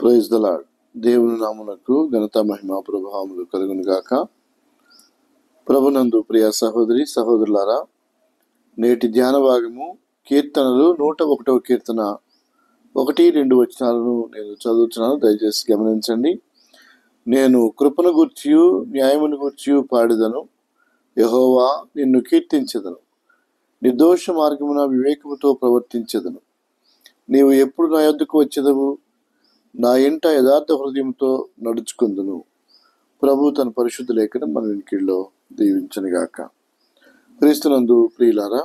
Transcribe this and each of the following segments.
praise the lord దేవుని నామునకు ఘనత మహిమ ప్రభావములు కలుగును గాక ప్రభునందు ప్రియ సహోదరి సహోదరులారా నేటి ధ్యాన భాగము కీర్తనలు నూట ఒకటవ కీర్తన ఒకటి రెండు వచనాలను నేను చదువుతున్నాను దయచేసి గమనించండి నేను కృపను గూర్చియు న్యాయమును గూర్చియు పాడిదను యహోవా నిన్ను కీర్తించదను నిర్దోష మార్గమున వివేకముతో ప్రవర్తించదను నీవు ఎప్పుడు నా యొద్దకు వచ్చేదవు నా ఇంట యథార్థ హృదయంతో నడుచుకుందును ప్రభు తన పరిశుద్ధ లేఖనం మన వెనుకల్లో దీవించనుగాక క్రీస్తునందు ప్రియులారా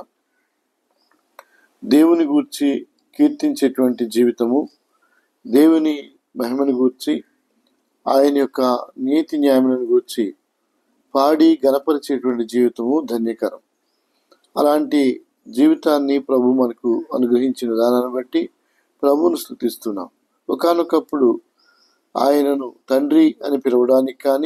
దేవుని గూర్చి కీర్తించేటువంటి జీవితము దేవుని మహిమను గూర్చి ఆయన యొక్క నీతి న్యాయములను గూర్చి పాడి గణపరిచేటువంటి జీవితము ధన్యకరం అలాంటి జీవితాన్ని ప్రభు మనకు అనుగ్రహించిన విధానాన్ని బట్టి ప్రభువును స్థుతిస్తున్నాం ఒకానొకప్పుడు ఆయనను తండ్రి అని పిలవడానికి కానీ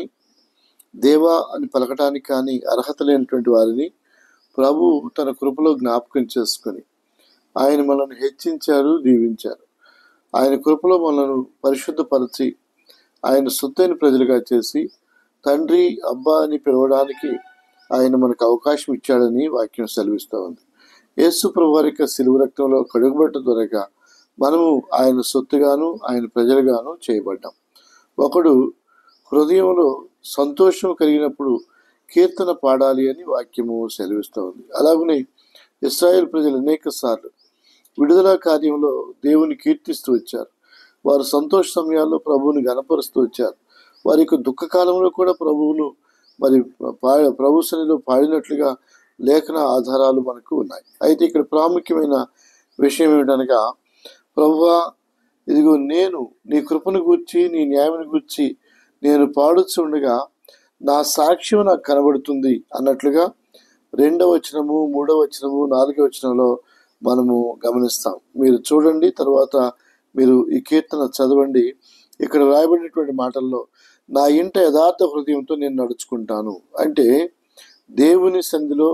దేవా అని పలకటానికి కానీ అర్హత లేనటువంటి వారిని ప్రభు తన కృపలో జ్ఞాపకం చేసుకొని ఆయన మనల్ని హెచ్చించారు దీవించారు ఆయన కృపలో మనల్ని పరిశుద్ధపరిచి ఆయన సొత్తైన ప్రజలుగా చేసి తండ్రి అబ్బా అని పిలవడానికి ఆయన మనకు అవకాశం ఇచ్చాడని వాక్యం సెలవిస్తూ ఉంది యేసు ప్రభు వారి యొక్క సిలువ రక్తంలో కడుగుబట్ట ద్వారా మనము ఆయన సొత్తుగాను ఆయన ప్రజలుగాను చేయబడ్డాం ఒకడు హృదయంలో సంతోషం కలిగినప్పుడు కీర్తన పాడాలి అని వాక్యము సెలవిస్తూ ఉంది అలాగనే ఇస్రాయేల్ ప్రజలు అనేక సార్లు విడుదల కార్యంలో దేవుని కీర్తిస్తూ వచ్చారు వారు సంతోష సమయాల్లో ప్రభువుని గనపరుస్తూ వచ్చారు వారి యొక్క దుఃఖ కాలంలో కూడా ప్రభువును మరి పా ప్రభు సన్నిధిలో పాడినట్లుగా లేఖన ఆధారాలు మనకు ఉన్నాయి అయితే ఇక్కడ ప్రాముఖ్యమైన విషయం ఏమిటనగా ప్రభువా ఇదిగో నేను నీ కృపను గూర్చి నీ న్యాయమును గూర్చి నేను పాడుచుండగా నా సాక్ష్యం నాకు కనబడుతుంది అన్నట్లుగా రెండవ వచనము మూడవ వచనము నాలుగవ వచనంలో మనము గమనిస్తాం మీరు చూడండి తర్వాత మీరు ఈ కీర్తన చదవండి ఇక్కడ రాయబడినటువంటి మాటల్లో నా ఇంట యథార్థ హృదయంతో నేను నడుచుకుంటాను అంటే దేవుని సంధిలో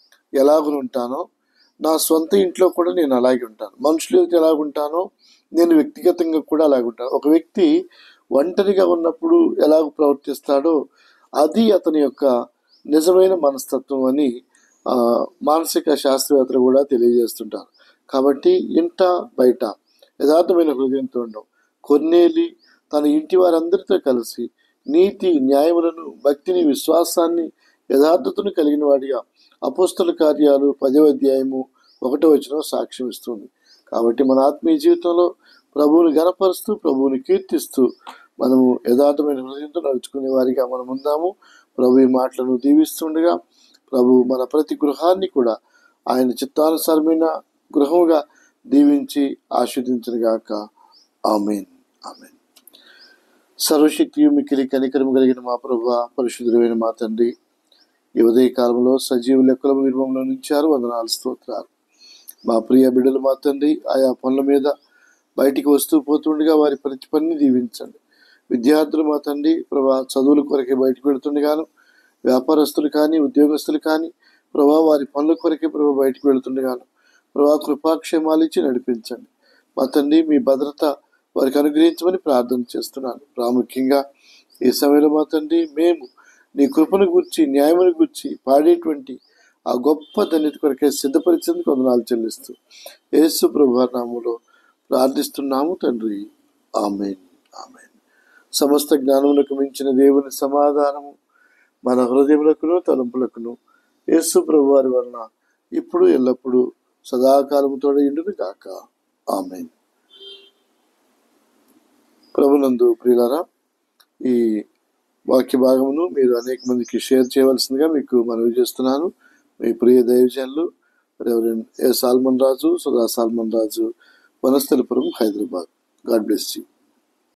ఎలాగుంటానో నా సొంత ఇంట్లో కూడా నేను అలాగే ఉంటాను మనుషులు అయితే ఎలాగుంటానో నేను వ్యక్తిగతంగా కూడా అలాగే ఉంటాను ఒక వ్యక్తి ఒంటరిగా ఉన్నప్పుడు ఎలాగ ప్రవర్తిస్తాడో అది అతని యొక్క నిజమైన మనస్తత్వం అని ఆ, మానసిక శాస్త్రవేత్తలు కూడా తెలియజేస్తుంటారు కాబట్టి ఇంట బయట యథార్థమైన హృదయంతో ఉండడం కొన్నేలి తన ఇంటి వారందరితో కలిసి నీతి న్యాయములను భక్తిని విశ్వాసాన్ని యథార్థతను కలిగిన వాడిగా అపోస్తల కార్యాలు పదవ అధ్యాయము ఒకటో వచ్చిన సాక్ష్యం ఇస్తుంది కాబట్టి మన ఆత్మీయ జీవితంలో ప్రభువుని గనపరుస్తూ ప్రభువుని కీర్తిస్తూ మనము యథార్థమైన హృదయంతో నడుచుకునే వారిగా మనం ఉందాము ప్రభు ఈ మాటలను దీవిస్తుండగా ప్రభు మన ప్రతి గృహాన్ని కూడా ఆయన చిత్తానుసారమైన గృహముగా దీవించి ఆస్వాదించనుగాక ఆమెన్ ఆమెన్ సర్వశక్తియు మిక్కిలి కనికరం కలిగిన మా ప్రభు పరిశుద్ధులైన మా తండ్రి ఈ ఉదయ కాలంలో సజీవ లెక్కల నిర్మంలో నుంచారు వందనాలు స్తోత్రాలు మా ప్రియ బిడ్డలు మా తండ్రి ఆయా పనుల మీద బయటికి వస్తూ పోతుండగా వారి ప్రతి పనిని దీవించండి విద్యార్థులు మా తండ్రి ప్రభా చదువుల కొరకే బయటకు వెళుతుండగాను వ్యాపారస్తులు కానీ ఉద్యోగస్తులు కానీ ప్రభా వారి పనుల కొరకే ప్రభా బయటకు వెళుతుండగాను ప్రభా కృపాక్షేమాలు ఇచ్చి నడిపించండి మా తండ్రి మీ భద్రత వారికి అనుగ్రహించమని ప్రార్థన చేస్తున్నాను ప్రాముఖ్యంగా ఈ సమయంలో మా తండ్రి మేము నీ కృపను గుర్చి న్యాయమును గుర్చి పాడేటువంటి ఆ గొప్ప ధన్యత కొరకే సిద్ధపరిచేందుకు వందనాలు చెల్లిస్తూ యేసు ప్రభు నామములో ప్రార్థిస్తున్నాము తండ్రి ఆమెన్ ఆమెన్ సమస్త జ్ఞానములకు మించిన దేవుని సమాధానము మన హృదయములకును తలంపులకును యేసు ప్రభు వారి వలన ఇప్పుడు ఎల్లప్పుడూ సదాకాలముతో ఇండును కాక ఆమెన్ ప్రభునందు ప్రియులారా ఈ వాక్య భాగమును మీరు అనేక మందికి షేర్ చేయవలసిందిగా మీకు మనవి చేస్తున్నాను మీ ప్రియ దైవజనులు reverend A Solomon Raju Sudha Solomon Raju Vanasthalipuram Hyderabad God bless you